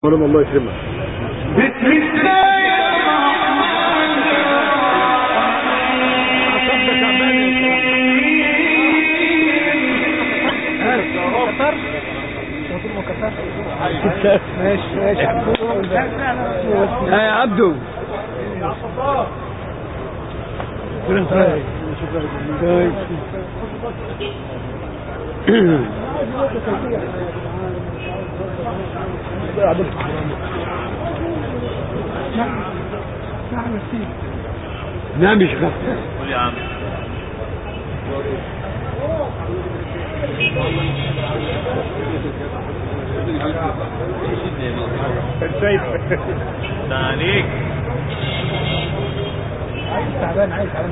ولما الله يكرمك بسم الله ماشي ماشي ها يا عبدو نعم يا شيخ قول يا عم ده عليك تعبان عايز تعبان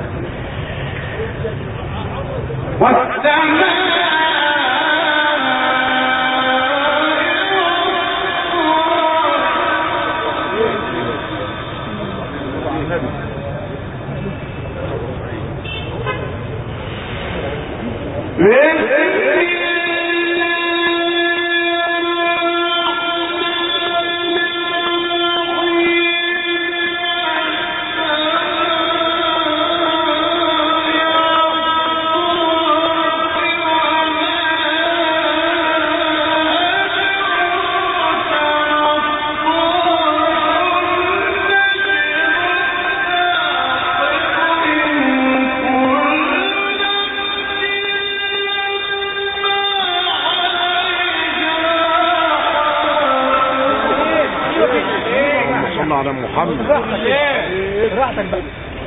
صلى على محمد راحتك بقى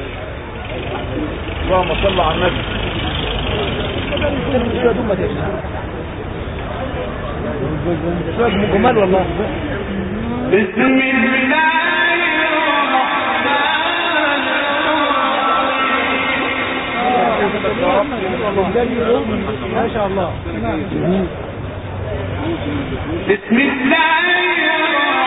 اللهم صل على النبي شوية دول ما تقلقش. شوية جمال والله بسم الله ما شاء الله بسم الله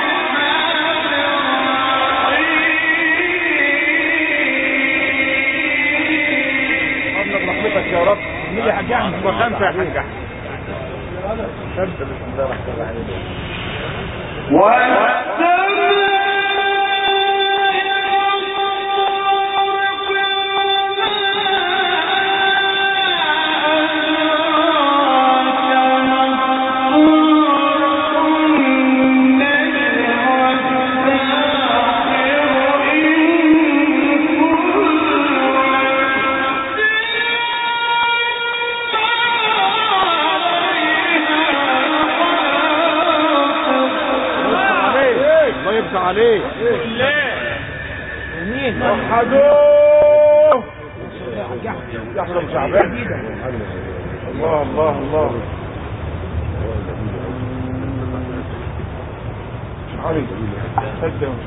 ربنا برحمتك يا رب مين يا حاج احمد وخمسة يا حاج احمد خمسة بسم الله الرحمن الرحيم عليك الله يفتح عليك مين وحدوه يحرم شعبان الله الله الله مش عليك صدق مش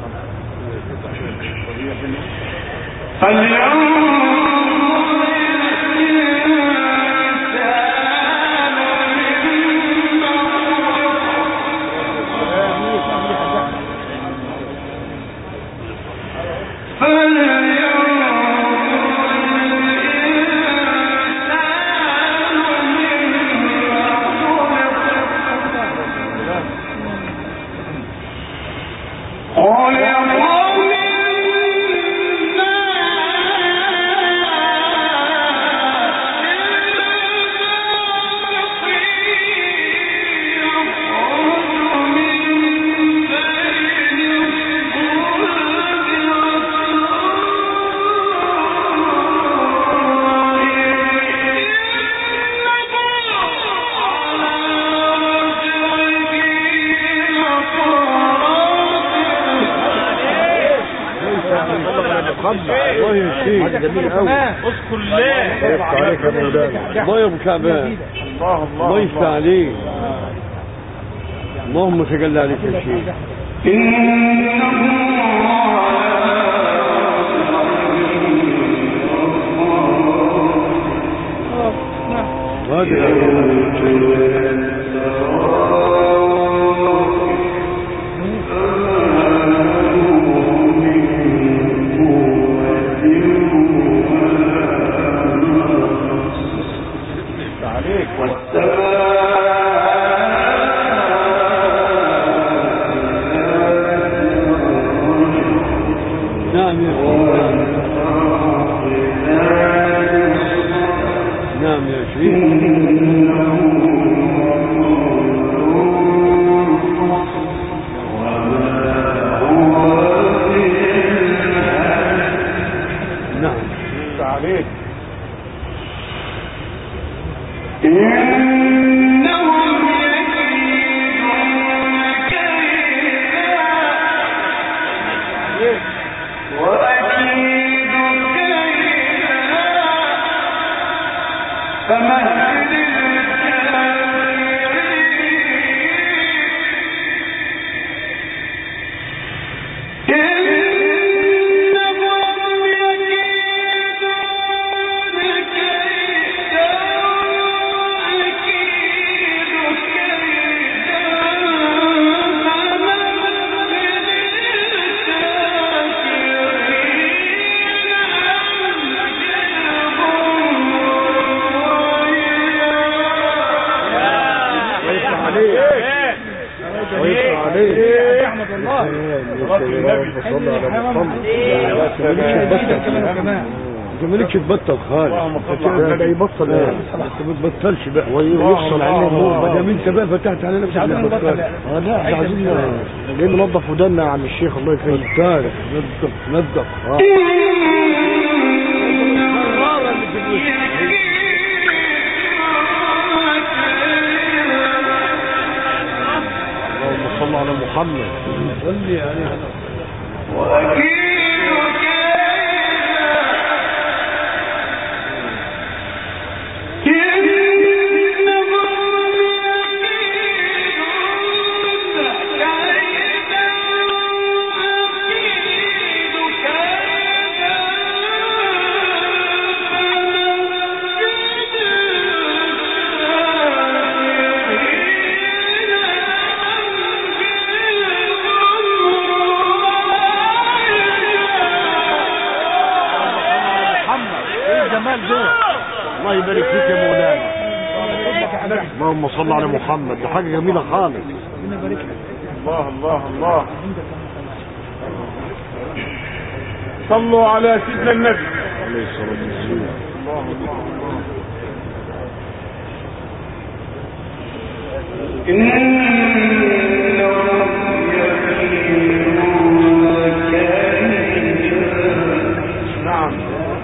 الله يهديك حاجة جميلة قوي اذكر الله يفتح عليك يا مولانا الله يا ابو كعبان الله الله الله يفتح عليك اللهم تجلى عليك يا شيخ عليك نعم يا شريف نعم يا شريف نعم عليك إنهم يكيدون كيدا وأكيد كيدا فمهل الكافرين إنهم يكيدون كيدا أكيد كيدا فمهل ويفتح عليك ويفتح عليك احمد الله صلى على محمد انت مالكش تبطل خالص انت يبطل ايه انت ما تبطلش بقى ويفصل علينا النور ما دام انت بقى فتحت علينا مش عايزين عايزين نبطل، لا. اه لا احنا عايزين جاي ننظف ودنا يا عم الشيخ الله يكرمك تعرف نظف نظف اه اللهم صل على محمد صلي عليه جمال ده الله يبارك فيك يا مولانا اللهم صل على محمد دي حاجه جميله خالص الله الله الله صلوا على سيدنا النبي عليه الصلاه والسلام الله الله الله نعم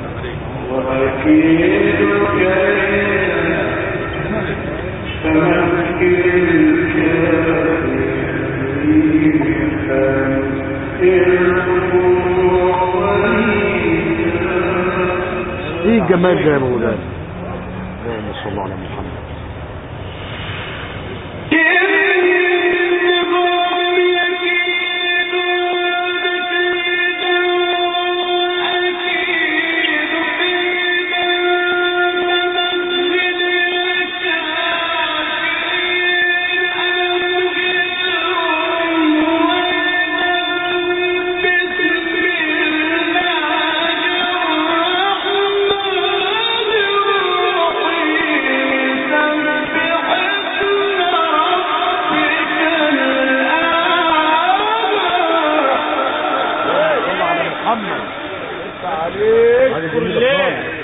ايه الجمال ده يا مولانا اللهم صل على محمد محمد عليك حاجه جميله خالص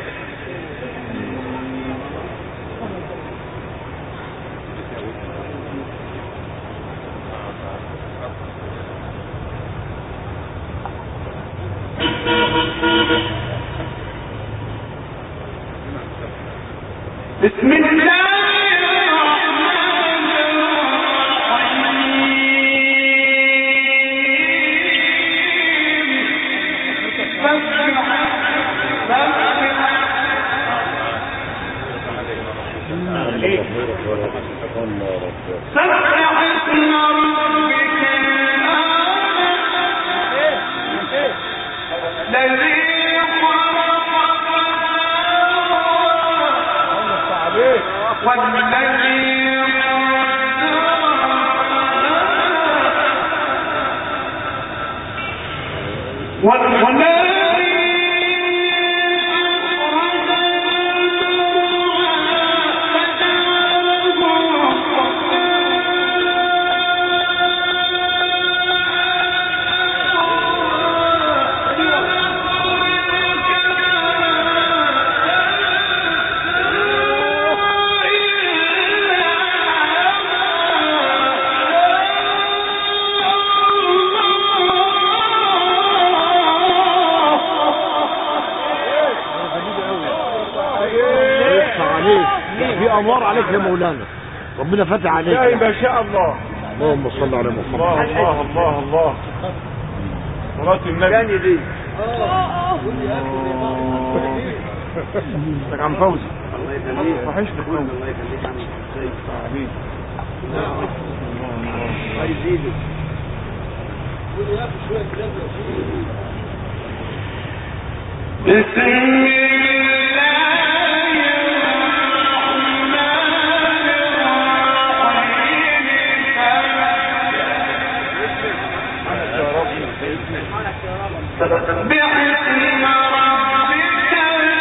بسم الله الرحمن الرحيم فسبح سبح اسم ربك الأعلى الذي خلق عليك والذي والذي انوار عليك يا مولانا ربنا فتح عليك زي ما شاء الله اللهم صل على محمد الله الله الله الله صلاة النبي دي لك عم فوزي الله يخليك وحشتك فوزي الله يخليك عم سيد حبيبي الله يزيدك بسم الله سبح اسم ربك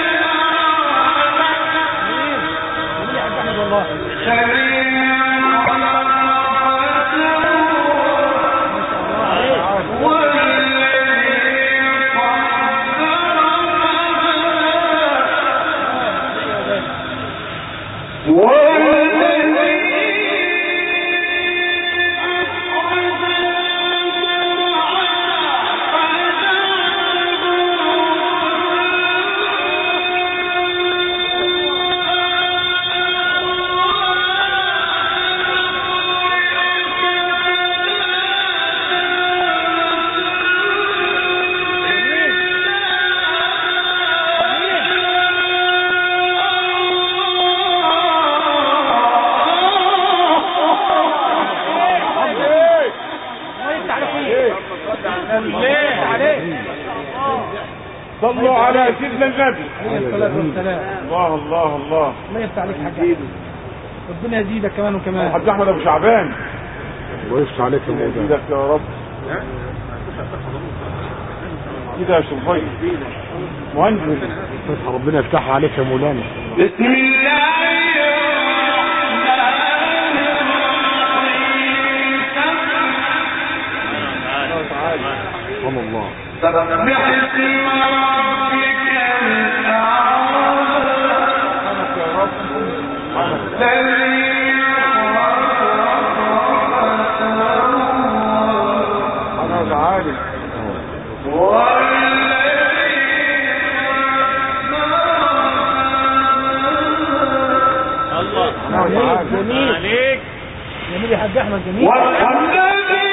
صلوا على سيدنا النبي عليه الصلاة والسلام الله الله الله الله يفتح عليك حاجة ربنا يزيدك كمان وكمان حاج احمد ابو شعبان الله يفتح عليك يا مولانا يزيدك يا رب كده يا شرفي مهندس فتح ربنا يفتحها عليك يا مولانا بسم الله سبحان الله سبح اسم ربك الأعلى الذي انا تعالي الله تعالي جميل عليك جميل يا حاج احمد جميل والذي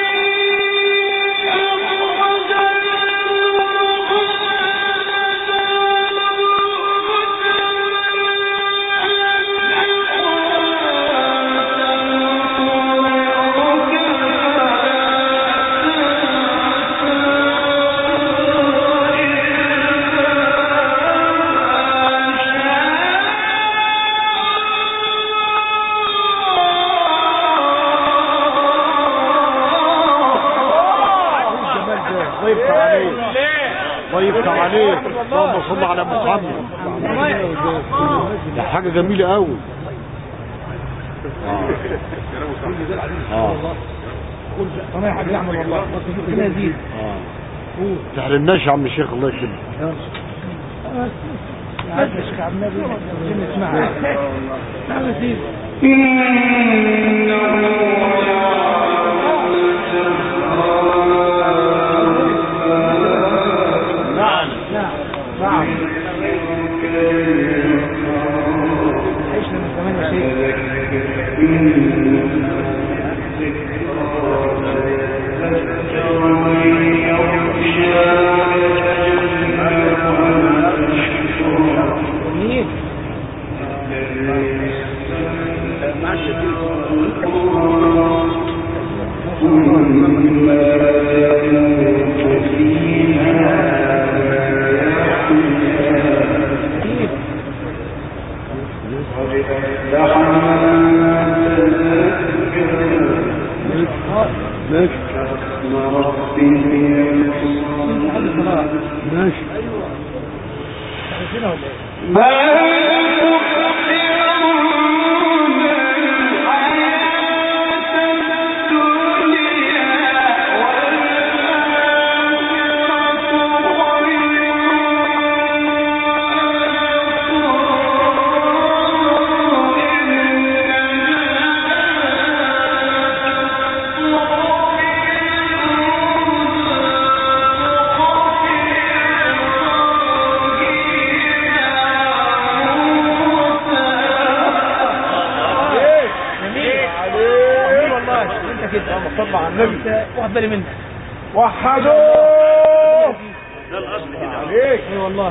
الله يفتح عليك الله يفتح عليك اللهم صل على محمد ده حاجة جميلة قوي اه انا يا حاج احمد والله ربنا يزيد اه تحرمناش يا عم الشيخ الله يكرمك يا عز يا شيخ عبد النبي عشان نسمعها الله يزيد نعم نعم نعم عشنا من زمان يا شيخ جميل جميل ماشي حل الصلاة ماشي عارفينها ولا ايه Oh لسه واخد بالي منك وحدوه ده الاصل كده عليك اي والله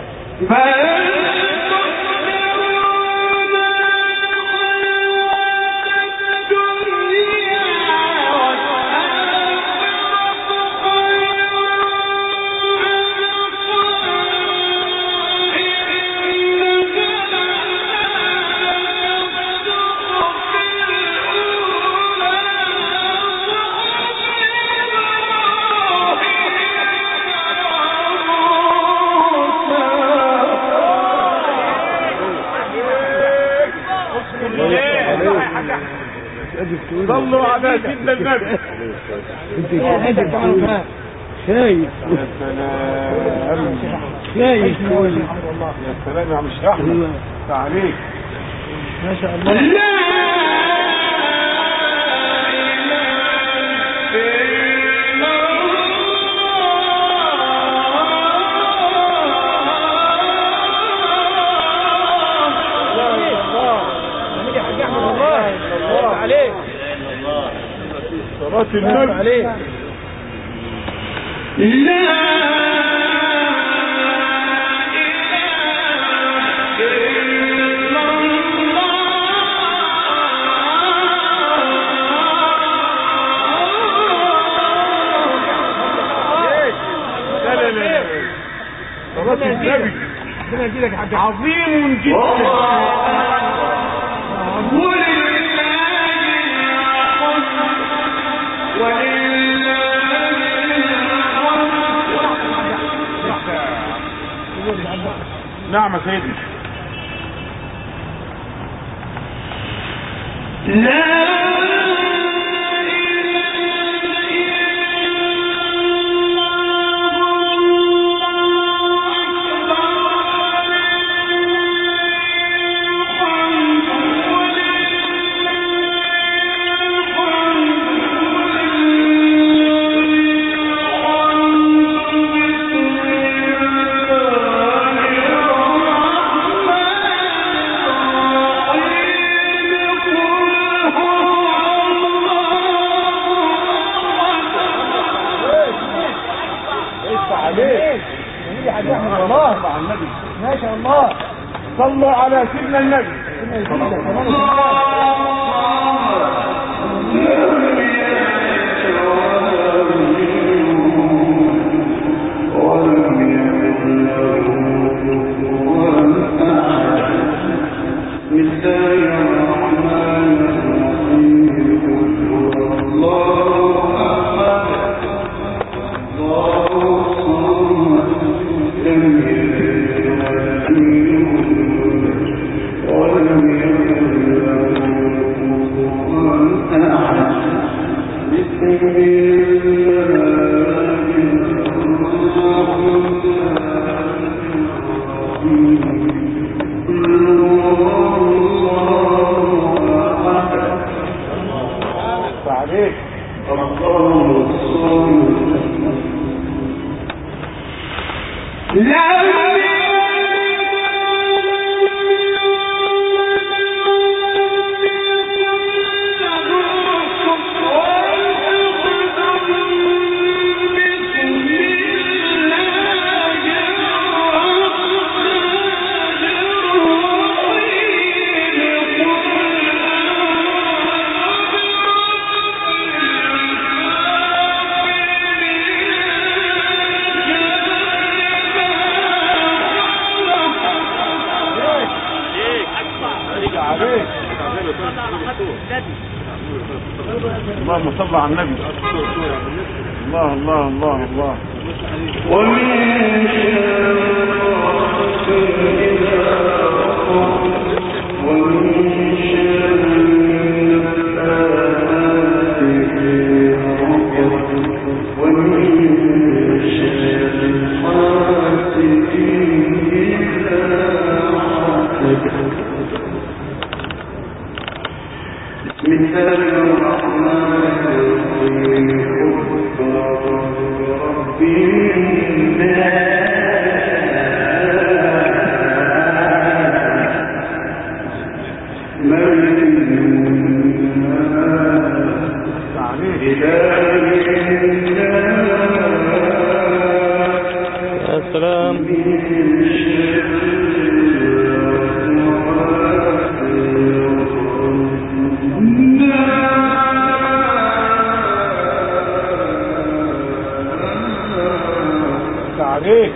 صلوا على سيدنا النبي انت انت كمان كمان شايف يا سلام شايف والله يا سلام يا عم الشيخ احمد عليك ما شاء الله نيجي حاج احمد والله الله عليك صلاة الله النبي عليك لا لا لا صلاة النبي ربنا يزيدك يا حاج احمد عظيم جدا نعم يا سيدي عليك نيجي حاج احمد والله على النبي ما شاء الله صلوا على سيدنا النبي ربنا يزيدك كمان وكمان. عليك عليك اللهم صل على النبي الله الله الله الله عليك عليك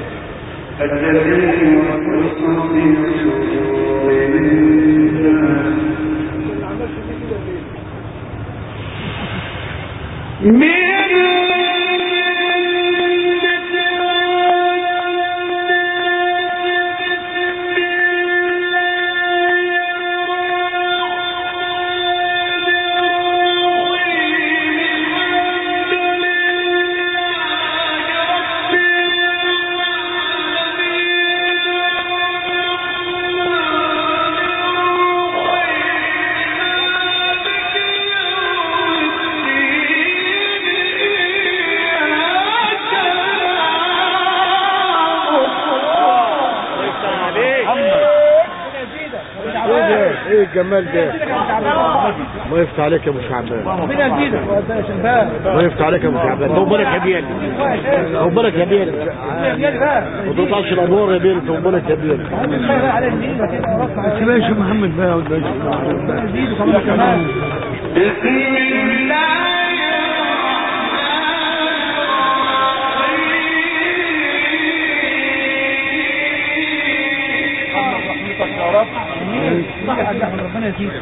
ايه ده؟ ايه الجمال ده ما يفتح عليك يا ابو شعبان ربنا يزيدك يا شباب ما يفتح عليك يا ابو شعبان تو بالك يا بيالي تو بالك يا بيالي يا بقى ما تقطعش الادوار يا بيالي تو بالك يا بيالي الله بقى على النيل كده ورفع بس ماشي محمد بقى ولا ربنا يزيدك الله كمان صح يا حاج احمد ربنا يزيدك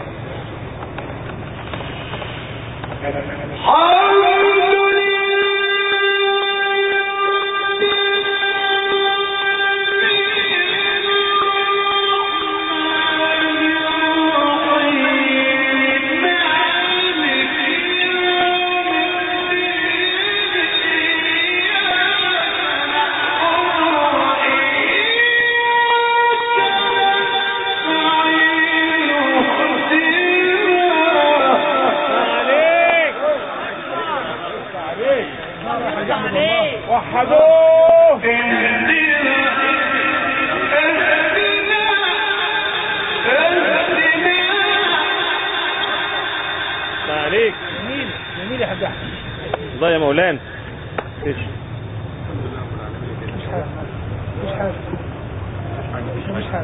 وحدوه عليك جميل جميل يا حاج احمد الله يا مولانا مش حاجه مش حاجه مش حاجه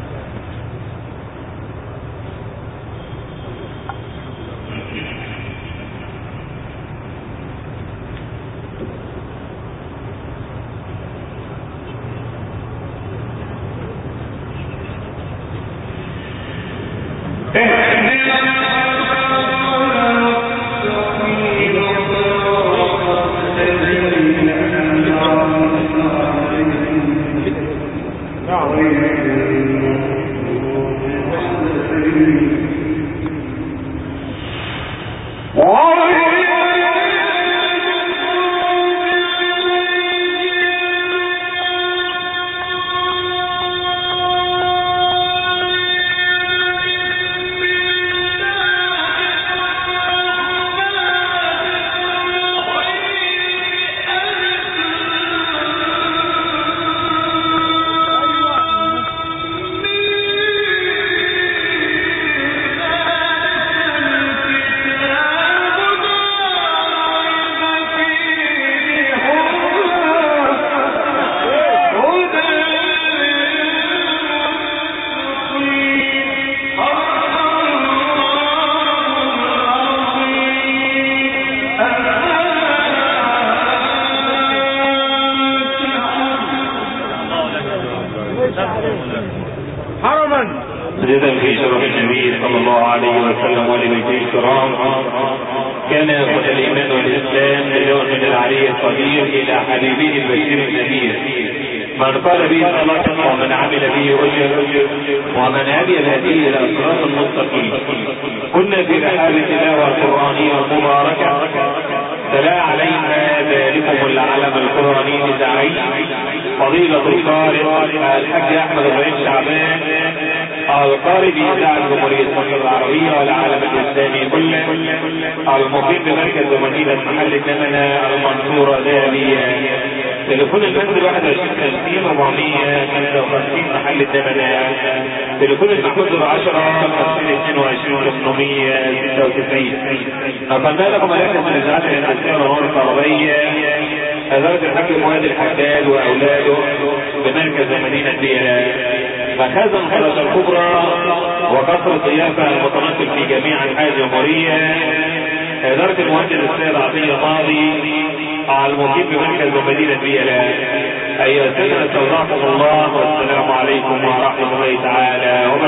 حرما جدا في شرف النبي صلى الله عليه وسلم ولبيته الكرام كان يقول الايمان والاسلام بدون من العلي القدير الى حبيبه البشير النذير من قال به صلاة ومن عمل به اجر ومن هدي الهدي الى صراط المستقيم كنا في رحاب تلاوة قرآنية مباركة تلا علينا ذلكم العلم القرآني الداعي فضيلة القارئ الحاج أحمد بن شعبان القارئ بإذاعة جمهورية مصر العربية والعالم الإسلامي كله المقيم بمركز مدينة محل الجمنة المنصورة دالية تليفون المنزل 21 50 455 محل الجمنة تليفون المحفوظ 10 50 22 896 نقلنا لكم مركز من الإذاعات الإنعاشية والأمور الطلبية أدارة الحاج فؤاد الحداد وأولاده بمركز مدينة ديلا مخازن الخلاصة الكبرى وقصر الضيافة المتنقل في جميع أنحاء الجمهورية إدارة المهندس السيد عطية ماضي المقيم بمركز مدينة ديلا أيها السادة استودعكم الله والسلام عليكم ورحمة الله تعالى وبركاته